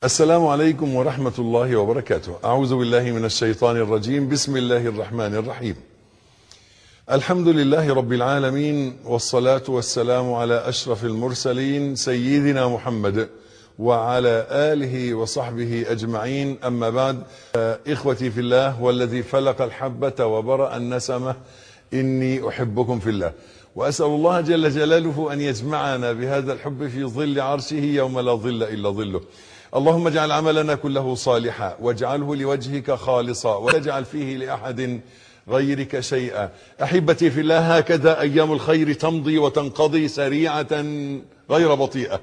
السلام عليكم ورحمة الله وبركاته أعوذ بالله من الشيطان الرجيم بسم الله الرحمن الرحيم الحمد لله رب العالمين والصلاة والسلام على أشرف المرسلين سيدنا محمد وعلى آله وصحبه أجمعين أما بعد إخوتي في الله والذي فلق الحبة وبرأ النسمة إني أحبكم في الله وأسأل الله جل جلاله أن يجمعنا بهذا الحب في ظل عرشه يوم لا ظل إلا ظله اللهم اجعل عملنا كله صالحا واجعله لوجهك خالصا ولا تجعل فيه لأحد غيرك شيئا أحبتي في الله هكذا أيام الخير تمضي وتنقضي سريعة غير بطيئة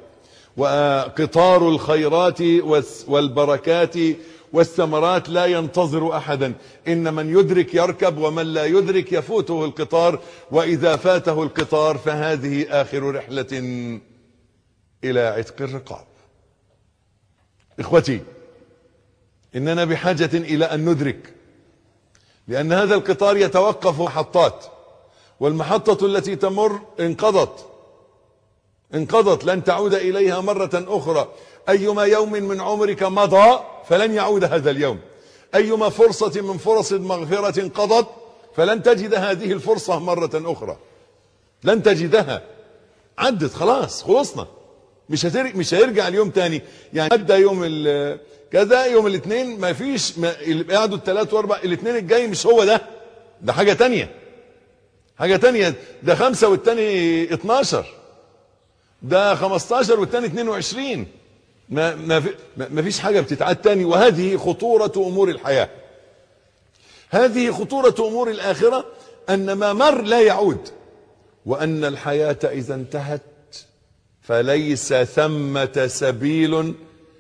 وقطار الخيرات والبركات والثمرات لا ينتظر أحدا إن من يدرك يركب ومن لا يدرك يفوته القطار وإذا فاته القطار فهذه آخر رحلة إلى عتق الرقاب إخوتي إننا بحاجة إلى أن ندرك لأن هذا القطار يتوقف محطات والمحطة التي تمر انقضت انقضت لن تعود إليها مرة أخرى أيما يوم من عمرك مضى فلن يعود هذا اليوم أيما فرصة من فرص المغفرة انقضت فلن تجد هذه الفرصة مرة أخرى لن تجدها عدت خلاص خلصنا مش هتر... مش هيرجع اليوم تاني يعني ابدا يوم ال... كذا يوم الاثنين ما فيش ما... قعدوا الثلاث واربع الاثنين الجاي مش هو ده ده حاجه تانية حاجه تانية ده خمسة والتاني 12 ده 15 والتاني 22 ما ما, في... ما فيش حاجه بتتعاد تاني وهذه خطوره امور الحياه هذه خطوره امور الاخره ان ما مر لا يعود وان الحياه اذا انتهت فليس ثمة سبيل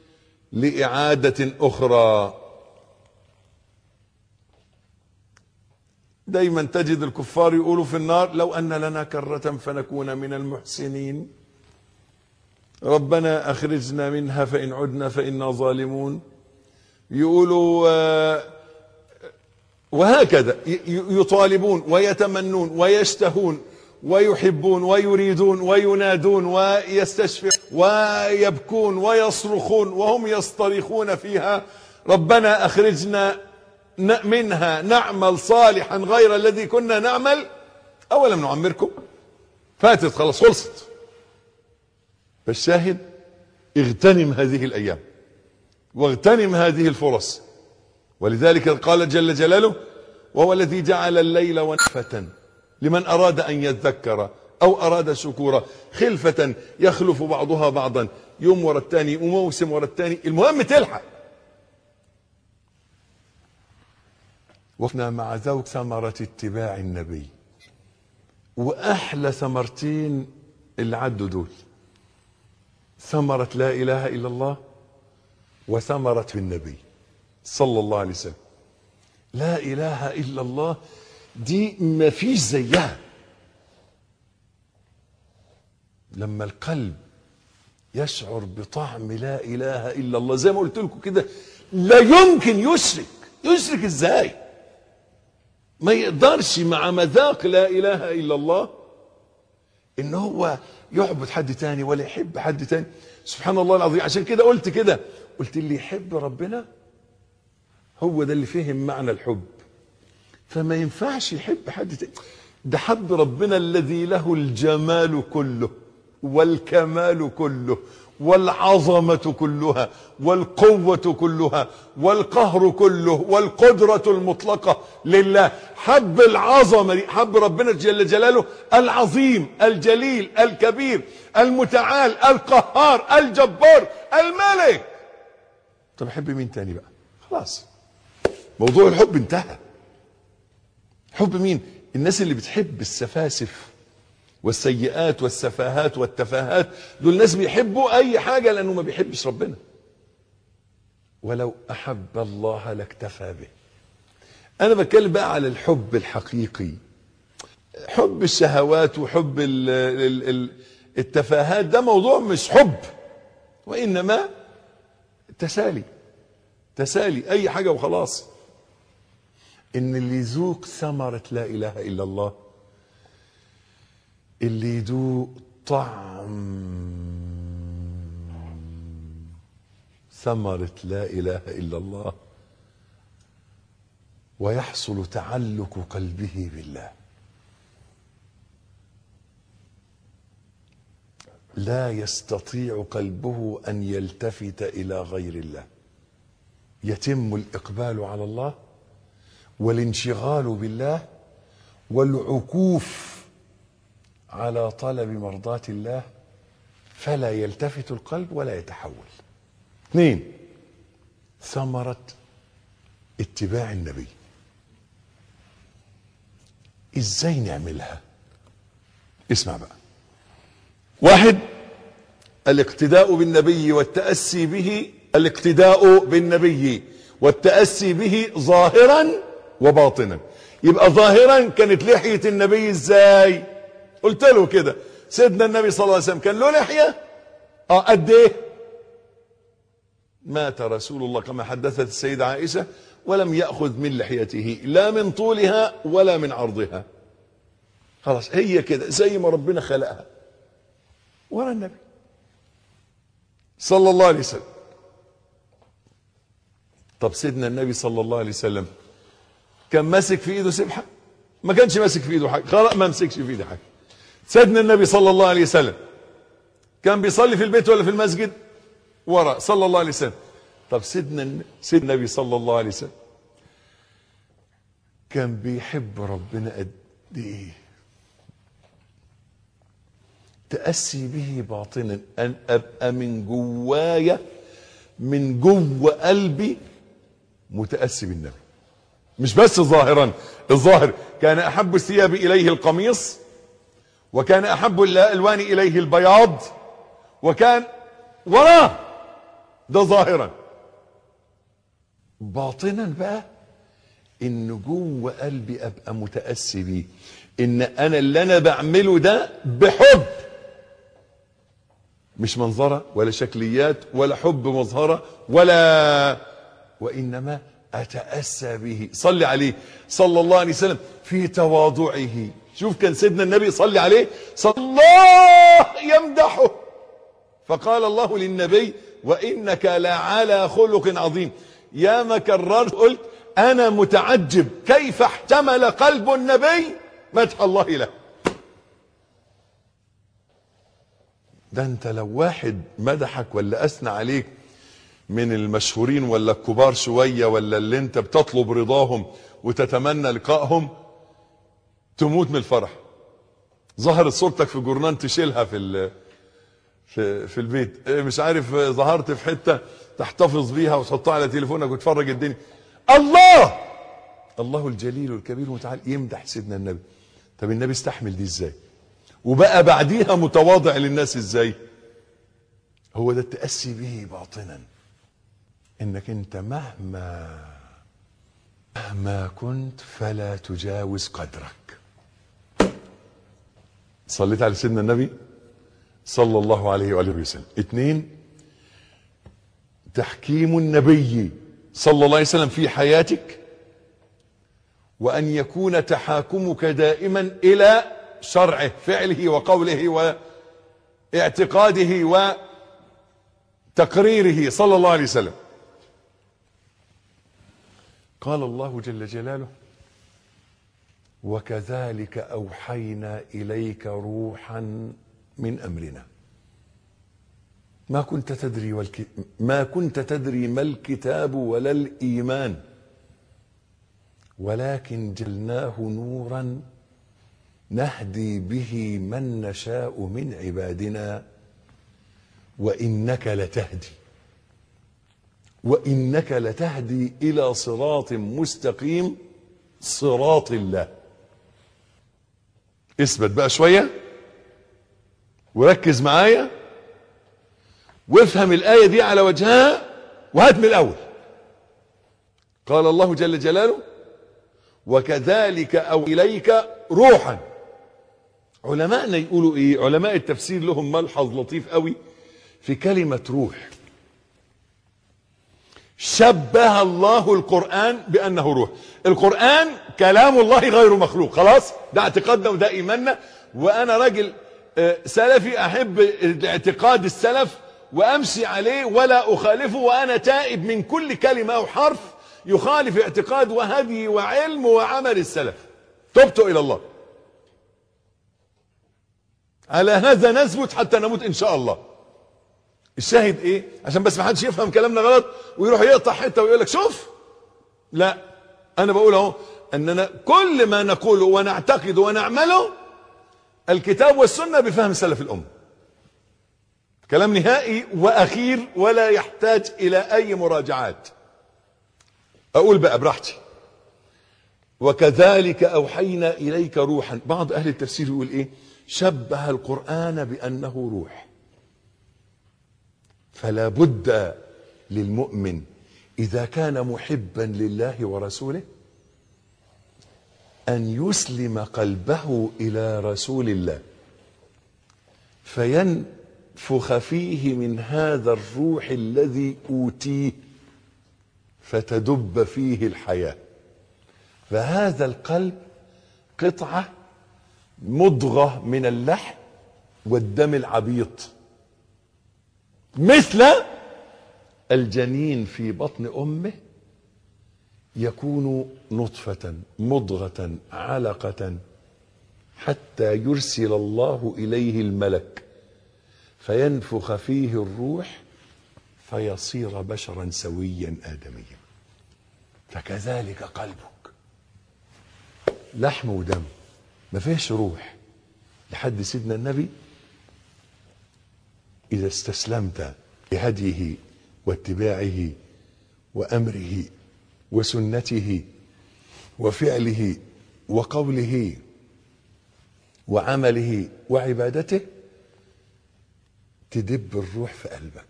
لإعادة أخرى دايما تجد الكفار يقولوا في النار لو أن لنا كرة فنكون من المحسنين ربنا أخرجنا منها فإن عدنا فإنا ظالمون يقولوا وهكذا يطالبون ويتمنون ويشتهون ويحبون ويريدون وينادون ويستشفعون ويبكون ويصرخون وهم يصطرخون فيها ربنا أخرجنا منها نعمل صالحا غير الذي كنا نعمل أولم نعمركم فاتت خلاص خلصت فالشاهد اغتنم هذه الأيام واغتنم هذه الفرص ولذلك قال جل جلاله وهو الذي جعل الليل ونفة لمن أراد أن يذكر أو أراد شكورا خلفة يخلف بعضها بعضا يوم ورا الثاني وموسم ورا الثاني المهم تلحق وقفنا مع ذوق ثمرة اتباع النبي وأحلى ثمرتين اللي عدوا دول ثمرة لا إله إلا الله وثمرة النبي صلى الله عليه وسلم لا إله إلا الله دي ما فيش زيها لما القلب يشعر بطعم لا اله الا الله زي ما قلت لكم كده لا يمكن يشرك يشرك ازاي ما يقدرش مع مذاق لا اله الا الله ان هو يعبد حد تاني ولا يحب حد تاني سبحان الله العظيم عشان كده قلت كده قلت اللي يحب ربنا هو ده اللي فهم معنى الحب فما ينفعش يحب حد تاني ده حب ربنا الذي له الجمال كله والكمال كله والعظمة كلها والقوة كلها والقهر كله والقدرة المطلقة لله حب العظمة حب ربنا جل جلاله العظيم الجليل الكبير المتعال القهار الجبار الملك طب احب مين تاني بقى خلاص موضوع الحب انتهى حب مين الناس اللي بتحب السفاسف والسيئات والسفاهات والتفاهات دول ناس بيحبوا اي حاجة لانه ما بيحبش ربنا ولو احب الله لاكتفى به انا بتكلم بقى على الحب الحقيقي حب الشهوات وحب ال ال ال التفاهات ده موضوع مش حب وانما تسالي تسالي اي حاجة وخلاص ان اللي يذوق ثمرة لا اله الا الله اللي يذوق طعم ثمرة لا إله إلا الله ويحصل تعلق قلبه بالله لا يستطيع قلبه أن يلتفت إلى غير الله يتم الإقبال على الله والانشغال بالله والعكوف على طلب مرضاة الله فلا يلتفت القلب ولا يتحول اثنين ثمرة اتباع النبي ازاي نعملها اسمع بقى واحد الاقتداء بالنبي والتأسي به الاقتداء بالنبي والتأسي به ظاهرا وباطنا يبقى ظاهرا كانت لحية النبي ازاي قلت له كده سيدنا النبي صلى الله عليه وسلم كان له لحية اه قد ايه مات رسول الله كما حدثت السيدة عائشة ولم يأخذ من لحيته لا من طولها ولا من عرضها خلاص هي كده زي ما ربنا خلقها ورا النبي صلى الله عليه وسلم طب سيدنا النبي صلى الله عليه وسلم كان ماسك في ايده سبحه ما كانش ماسك في ايده حاجه خلاص ما مسكش في ايده حاجه سيدنا النبي صلى الله عليه وسلم كان بيصلي في البيت ولا في المسجد ورا صلى الله عليه وسلم طب سيدنا سيدنا النبي صلى الله عليه وسلم كان بيحب ربنا قد ايه تأسي به باطنا أن أبقى من جوايا من جوه قلبي متأسي بالنبي مش بس ظاهرا الظاهر كان أحب الثياب إليه القميص وكان أحب الألوان إليه البياض وكان وراه ده ظاهرا باطنا بقى ان جوه قلبي ابقى متاسي بيه ان انا اللي انا بعمله ده بحب مش منظره ولا شكليات ولا حب مظهره ولا وانما اتاسى به صلي عليه صلى الله عليه وسلم في تواضعه شوف كان سيدنا النبي صلي عليه صلى الله يمدحه فقال الله للنبي وانك لعلى خلق عظيم يا ما كررت قلت انا متعجب كيف احتمل قلب النبي مدح الله له ده انت لو واحد مدحك ولا اثنى عليك من المشهورين ولا الكبار شويه ولا اللي انت بتطلب رضاهم وتتمنى لقائهم تموت من الفرح ظهرت صورتك في جورنان تشيلها في في في البيت مش عارف ظهرت في حته تحتفظ بيها وتحطها على تليفونك وتفرج الدنيا الله الله الجليل الكبير المتعال يمدح سيدنا النبي طب النبي استحمل دي ازاي وبقى بعديها متواضع للناس ازاي هو ده التأسي به باطنا انك انت مهما مهما كنت فلا تجاوز قدرك صليت على سيدنا النبي صلى الله عليه وآله وسلم اثنين تحكيم النبي صلى الله عليه وسلم في حياتك وأن يكون تحاكمك دائما إلى شرعه فعله وقوله واعتقاده وتقريره صلى الله عليه وسلم قال الله جل جلاله وكذلك أوحينا إليك روحا من أمرنا ما كنت تدري والك... ما كنت تدري ما الكتاب ولا الإيمان ولكن جلناه نورا نهدي به من نشاء من عبادنا وإنك لتهدي وإنك لتهدي إلى صراط مستقيم صراط الله اثبت بقى شوية وركز معايا وافهم الآية دي على وجهها وهات من الأول قال الله جل جلاله وكذلك أو إليك روحا علماءنا يقولوا ايه علماء التفسير لهم ملحظ لطيف قوي في كلمة روح شبه الله القرآن بأنه روح القرآن كلام الله غير مخلوق خلاص ده اعتقادنا وده إيماننا وأنا راجل سلفي أحب اعتقاد السلف وامشي عليه ولا اخالفه وانا تائب من كل كلمة او حرف يخالف اعتقاد وهدي وعلم وعمل السلف تبت الى الله على هذا نثبت حتى نموت ان شاء الله الشاهد ايه عشان بس ما حدش يفهم كلامنا غلط ويروح يقطع حته ويقول لك شوف لا انا بقول اهو اننا كل ما نقوله ونعتقد ونعمله الكتاب والسنه بفهم سلف الامه كلام نهائي واخير ولا يحتاج الى اي مراجعات اقول بقى براحتي وكذلك اوحينا اليك روحا بعض اهل التفسير يقول ايه شبه القران بانه روح فلا بد للمؤمن اذا كان محبا لله ورسوله ان يسلم قلبه الى رسول الله فينفخ فيه من هذا الروح الذي اوتيه فتدب فيه الحياه فهذا القلب قطعه مضغه من اللحم والدم العبيط مثل الجنين في بطن امه يكون نطفه مضغه علقه حتى يرسل الله اليه الملك فينفخ فيه الروح فيصير بشرا سويا ادميا فكذلك قلبك لحم ودم ما فيهش روح لحد سيدنا النبي اذا استسلمت لهديه واتباعه وامره وسنته وفعله وقوله وعمله وعبادته تدب الروح في قلبك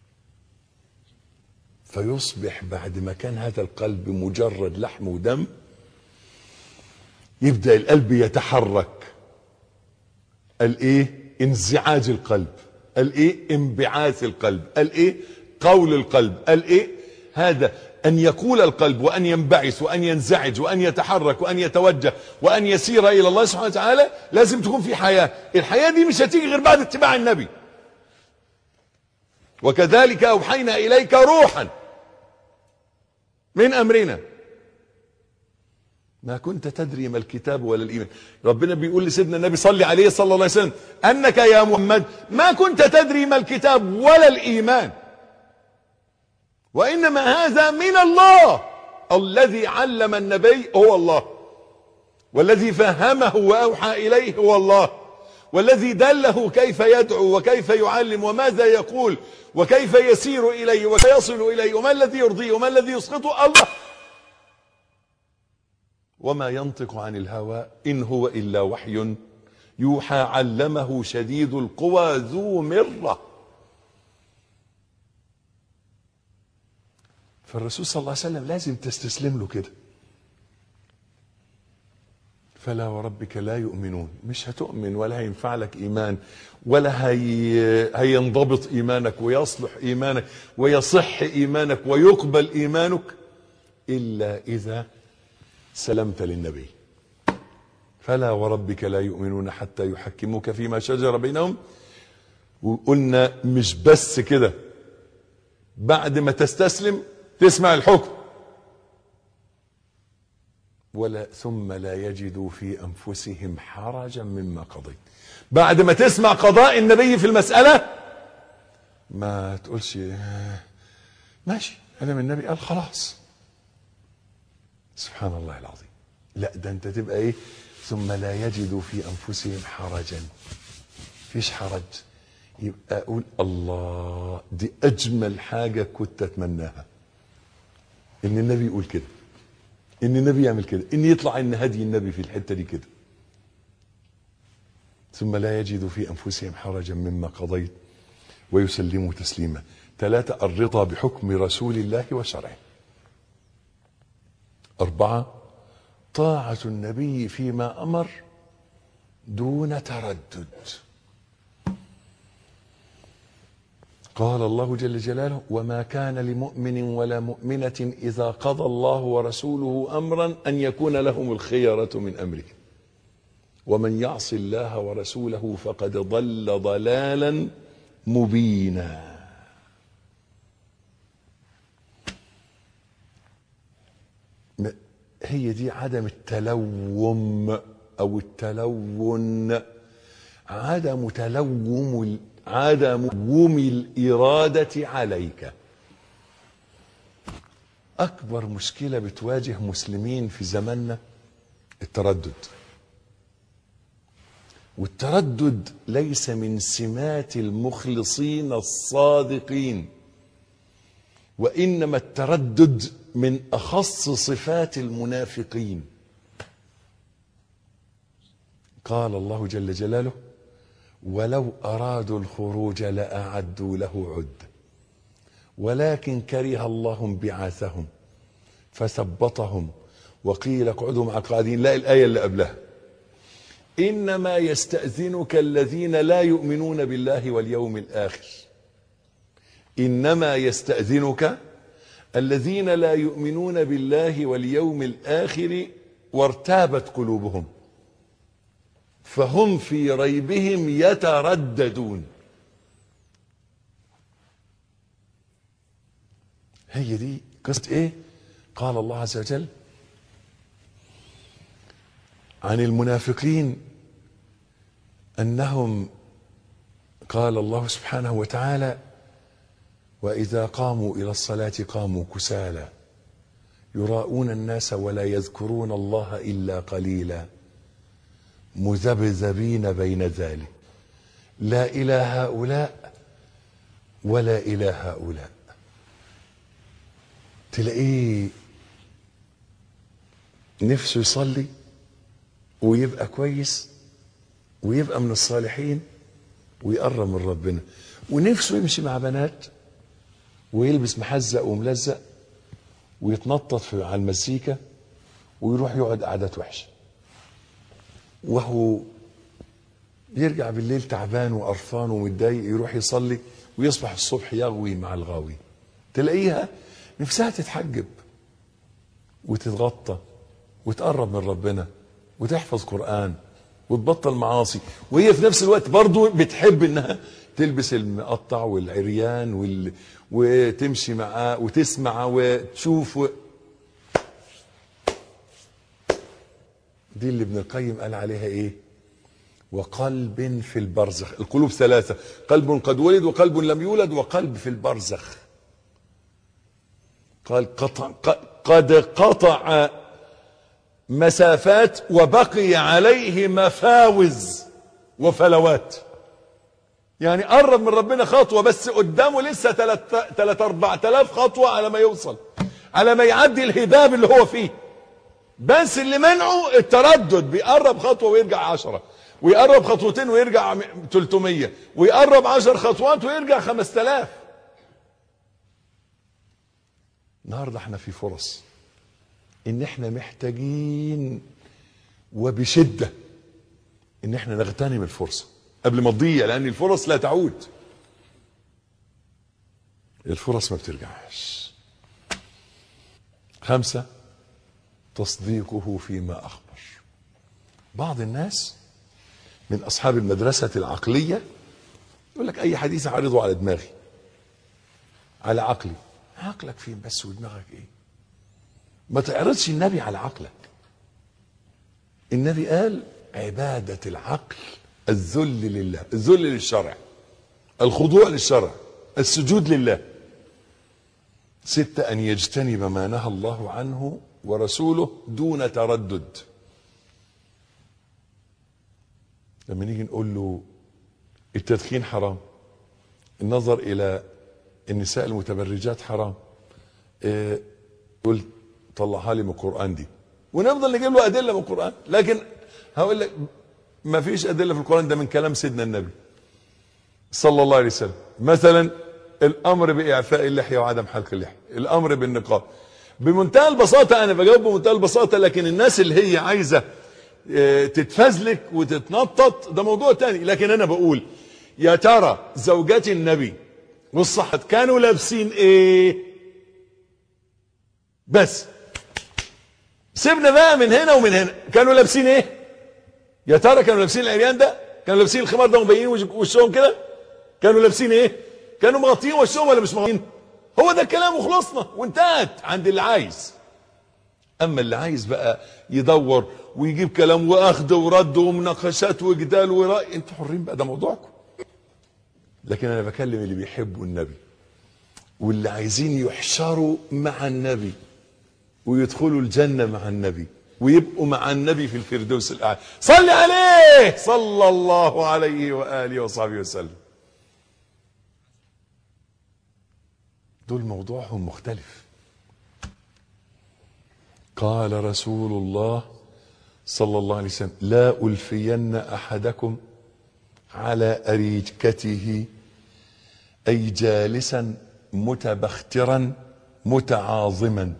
فيصبح بعد ما كان هذا القلب مجرد لحم ودم يبدا القلب يتحرك الايه انزعاج القلب الايه انبعاث القلب الايه قول القلب الايه هذا ان يقول القلب وان ينبعث وان ينزعج وان يتحرك وان يتوجه وان يسير الى الله سبحانه وتعالى لازم تكون في حياه الحياه دي مش هتيجي غير بعد اتباع النبي وكذلك اوحينا اليك روحا من امرنا ما كنت تدري ما الكتاب ولا الايمان ربنا بيقول لسيدنا النبي صلى عليه صلى الله عليه وسلم انك يا محمد ما كنت تدري ما الكتاب ولا الايمان وانما هذا من الله الذي علم النبي هو الله والذي فهمه واوحى اليه هو الله والذي دله كيف يدعو وكيف يعلم وماذا يقول وكيف يسير اليه ويصل اليه وما الذي يرضيه وما الذي يسخطه الله وما ينطق عن الهوى ان هو الا وحي يوحى علمه شديد القوى ذو مره فالرسول صلى الله عليه وسلم لازم تستسلم له كده فلا وربك لا يؤمنون مش هتؤمن ولا هينفع لك ايمان ولا هي هينضبط ايمانك ويصلح ايمانك ويصح ايمانك ويقبل ايمانك الا اذا سلمت للنبي فلا وربك لا يؤمنون حتى يحكموك فيما شجر بينهم وقلنا مش بس كده بعد ما تستسلم تسمع الحكم ولا ثم لا يجدوا في انفسهم حرجا مما قضيت بعد ما تسمع قضاء النبي في المساله ما تقولش ماشي انا من النبي قال خلاص سبحان الله العظيم لا ده انت تبقى ايه ثم لا يجدوا في انفسهم حرجا فيش حرج يبقى اقول الله دي اجمل حاجه كنت اتمناها ان النبي يقول كده ان النبي يعمل كده ان يطلع ان هدي النبي في الحته دي كده ثم لا يجدوا في انفسهم حرجا مما قضيت ويسلموا تسليما ثلاثه الرضا بحكم رسول الله وشرعه أربعة طاعة النبي فيما أمر دون تردد قال الله جل جلاله وما كان لمؤمن ولا مؤمنة إذا قضى الله ورسوله أمرا أن يكون لهم الخيرة من أمره ومن يعص الله ورسوله فقد ضل ضلالا مبينا هي دي عدم التلوم او التلون عدم تلوم عدم تلوم الاراده عليك اكبر مشكله بتواجه مسلمين في زماننا التردد والتردد ليس من سمات المخلصين الصادقين وانما التردد من اخص صفات المنافقين قال الله جل جلاله ولو ارادوا الخروج لاعدوا له عد ولكن كره الله بعاثهم فثبطهم وقيل اقعدوا مع القاعدين لا الايه اللي قبلها انما يستاذنك الذين لا يؤمنون بالله واليوم الاخر انما يستاذنك الذين لا يؤمنون بالله واليوم الاخر وارتابت قلوبهم فهم في ريبهم يترددون هي دي قصة ايه قال الله عز وجل عن المنافقين انهم قال الله سبحانه وتعالى واذا قاموا الى الصلاه قاموا كسالى يراءون الناس ولا يذكرون الله الا قليلا مذبذبين بين ذلك لا الى هؤلاء ولا الى هؤلاء تلاقيه نفسه يصلي ويبقى كويس ويبقى من الصالحين ويقرب من ربنا ونفسه يمشي مع بنات ويلبس محزق وملزق ويتنطط في على المزيكا ويروح يقعد قعدات وحشه وهو يرجع بالليل تعبان وقرفان ومتضايق يروح يصلي ويصبح الصبح يغوي مع الغاوي تلاقيها نفسها تتحجب وتتغطى وتقرب من ربنا وتحفظ قرآن وتبطل معاصي وهي في نفس الوقت برضو بتحب انها تلبس المقطع والعريان وال... وتمشي معاه وتسمع وتشوف و... دي اللي ابن القيم قال عليها ايه وقلب في البرزخ القلوب ثلاثة قلب قد ولد وقلب لم يولد وقلب في البرزخ قال قطع قد قطع مسافات وبقي عليه مفاوز وفلوات يعني قرب من ربنا خطوة بس قدامه لسه تلات تلات اربع تلاف خطوة على ما يوصل على ما يعدي الهباب اللي هو فيه بس اللي منعه التردد بيقرب خطوة ويرجع عشرة ويقرب خطوتين ويرجع 300 ويقرب عشر خطوات ويرجع 5000 النهارده احنا في فرص ان احنا محتاجين وبشده ان احنا نغتنم الفرصه قبل ما تضيع لان الفرص لا تعود الفرص ما بترجعش خمسه تصديقه فيما اخبر بعض الناس من اصحاب المدرسه العقليه يقول لك اي حديث اعرضه على دماغي على عقلي عقلك فين بس ودماغك ايه ما تعرضش النبي على عقلك النبي قال عبادة العقل الذل لله الذل للشرع الخضوع للشرع السجود لله ستة أن يجتنب ما نهى الله عنه ورسوله دون تردد لما نيجي نقول له التدخين حرام النظر إلى النساء المتبرجات حرام إيه قول طلعها لي من القرآن دي ونفضل نجيب له أدلة من القرآن لكن هقول لك ما فيش أدلة في القرآن ده من كلام سيدنا النبي صلى الله عليه وسلم مثلا الأمر بإعفاء اللحية وعدم حلق اللحية الأمر بالنقاب بمنتهى البساطة أنا بجاوب بمنتهى البساطة لكن الناس اللي هي عايزة اه تتفزلك وتتنطط ده موضوع تاني لكن أنا بقول يا ترى زوجات النبي والصحة كانوا لابسين ايه بس سيبنا بقى من هنا ومن هنا كانوا لابسين ايه يا ترى كانوا لابسين العريان ده كانوا لابسين الخمار ده ومبينين وشهم كده كانوا لابسين ايه كانوا مغطيين وشهم ولا مش مغطيين هو ده الكلام وخلصنا وانتهت عند اللي عايز اما اللي عايز بقى يدور ويجيب كلام واخذ ورد ومناقشات وجدال ورأي انتوا حرين بقى ده موضوعكم لكن انا بكلم اللي بيحبوا النبي واللي عايزين يحشروا مع النبي ويدخلوا الجنة مع النبي ويبقوا مع النبي في الفردوس الأعلى صل عليه صلى الله عليه وآله وصحبه وسلم دول موضوعهم مختلف قال رسول الله صلى الله عليه وسلم لا ألفين أحدكم على أريكته أي جالسا متبخترا متعاظما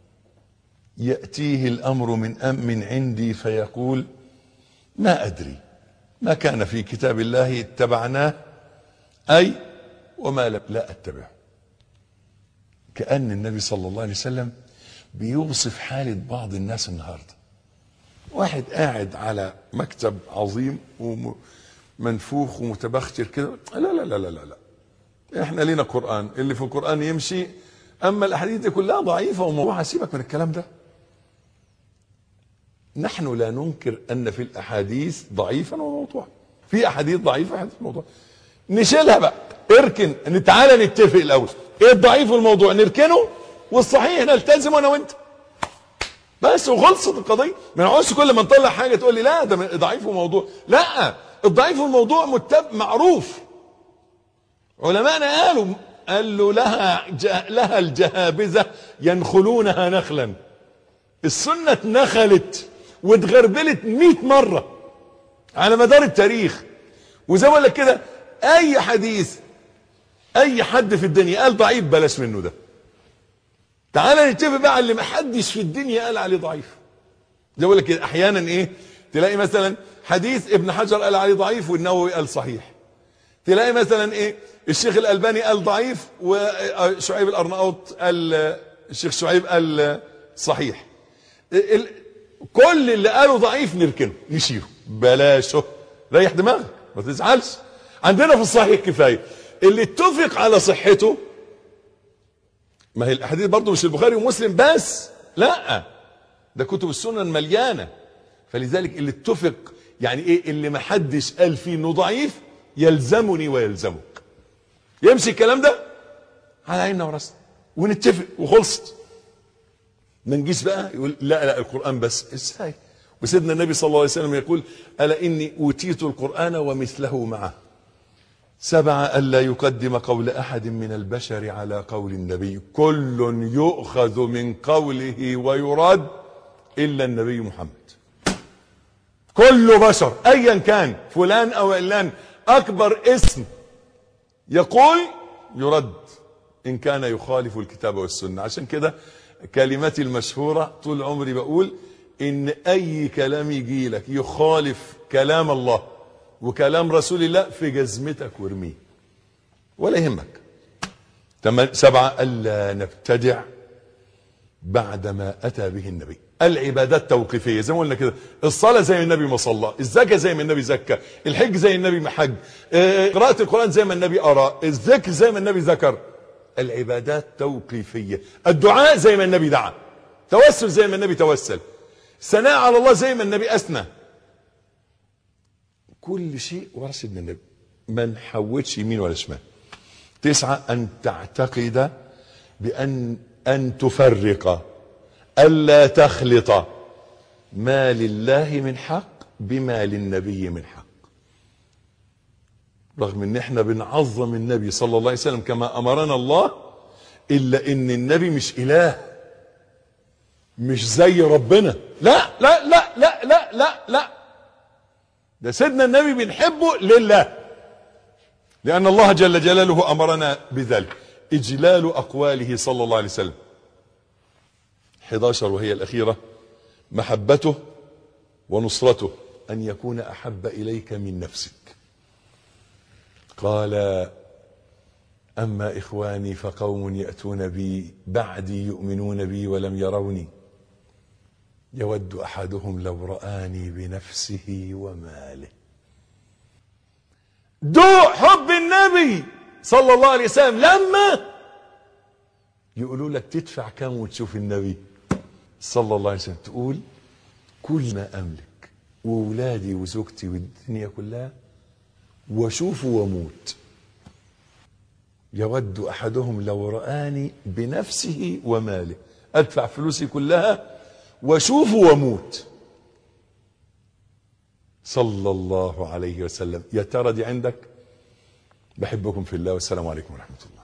يأتيه الأمر من أم من عندي فيقول ما أدري ما كان في كتاب الله اتبعناه أي وما لم لا أتبعه كأن النبي صلى الله عليه وسلم بيوصف حالة بعض الناس النهاردة واحد قاعد على مكتب عظيم ومنفوخ ومتبختر كده لا لا لا لا لا, لا. احنا لينا قرآن اللي في القرآن يمشي اما الاحاديث دي كلها ضعيفة وموضوعها سيبك من الكلام ده نحن لا ننكر ان في الاحاديث ضعيفا وموضوعا في احاديث ضعيفة احاديث موضوع نشيلها بقى اركن تعالى نتفق الاول ايه الضعيف والموضوع نركنه والصحيح نلتزم انا وانت بس وخلصت القضية ما نقعدش كل ما نطلع حاجة تقول لي لا ده ضعيف وموضوع لا الضعيف والموضوع متب معروف علماءنا قالوا قال له لها جه لها الجهابذة ينخلونها نخلا السنة اتنخلت واتغربلت 100 مرة على مدار التاريخ وزي ما لك كده اي حديث اي حد في الدنيا قال ضعيف بلاش منه ده تعالى نتفق بقى اللي ما حدش في الدنيا قال عليه ضعيف زي ما لك كده احيانا ايه تلاقي مثلا حديث ابن حجر قال عليه ضعيف والنووي قال صحيح تلاقي مثلا ايه الشيخ الالباني قال ضعيف وشعيب الارناؤوط قال الشيخ شعيب قال صحيح كل اللي قالوا ضعيف نركنه نشيله بلاشه ريح دماغك ما تزعلش عندنا في الصحيح كفايه اللي اتفق على صحته ما هي الاحاديث برضه مش البخاري ومسلم بس لا ده كتب السنن مليانه فلذلك اللي اتفق يعني ايه اللي ما حدش قال فيه انه ضعيف يلزمني ويلزمك يمشي الكلام ده على عيننا وراسنا ونتفق وخلصت ما نجيش بقى يقول لا لا القرآن بس ازاي وسيدنا النبي صلى الله عليه وسلم يقول ألا إني أوتيت القرآن ومثله معه سبع ألا يقدم قول أحد من البشر على قول النبي كل يؤخذ من قوله ويرد إلا النبي محمد كل بشر أيا كان فلان أو علان أكبر اسم يقول يرد إن كان يخالف الكتاب والسنة عشان كده كلمتي المشهورة طول عمري بقول إن أي كلام يجي لك يخالف كلام الله وكلام رسول الله في جزمتك وارميه ولا يهمك سبعة ألا نبتدع بعدما أتى به النبي العبادات توقيفية زي ما قلنا كده الصلاة زي النبي ما صلى الزكاة زي ما النبي زكى الحج زي النبي ما حج قراءة القرآن زي ما النبي أرى الذكر زي ما النبي ذكر العبادات توقيفية الدعاء زي ما النبي دعا توسل زي ما النبي توسل ثناء على الله زي ما النبي أثنى كل شيء ورا سيدنا النبي ما نحوتش يمين ولا شمال تسعة أن تعتقد بأن أن تفرق ألا تخلط ما لله من حق بما للنبي من حق رغم ان احنا بنعظم النبي صلى الله عليه وسلم كما امرنا الله الا ان النبي مش اله مش زي ربنا لا لا لا لا لا لا لا ده سيدنا النبي بنحبه لله لان الله جل جلاله امرنا بذلك اجلال اقواله صلى الله عليه وسلم 11 وهي الأخيرة محبته ونصرته أن يكون أحب إليك من نفسك قال أما إخواني فقوم يأتون بي بعدي يؤمنون بي ولم يروني يود أحدهم لو رآني بنفسه وماله دوء حب النبي صلى الله عليه وسلم لما يقولوا لك تدفع كم وتشوف النبي صلى الله عليه وسلم تقول كل ما أملك وولادي وزوجتي والدنيا كلها واشوف واموت يود احدهم لو رآني بنفسه وماله ادفع فلوسي كلها واشوف واموت صلى الله عليه وسلم يا ترى دي عندك بحبكم في الله والسلام عليكم ورحمه الله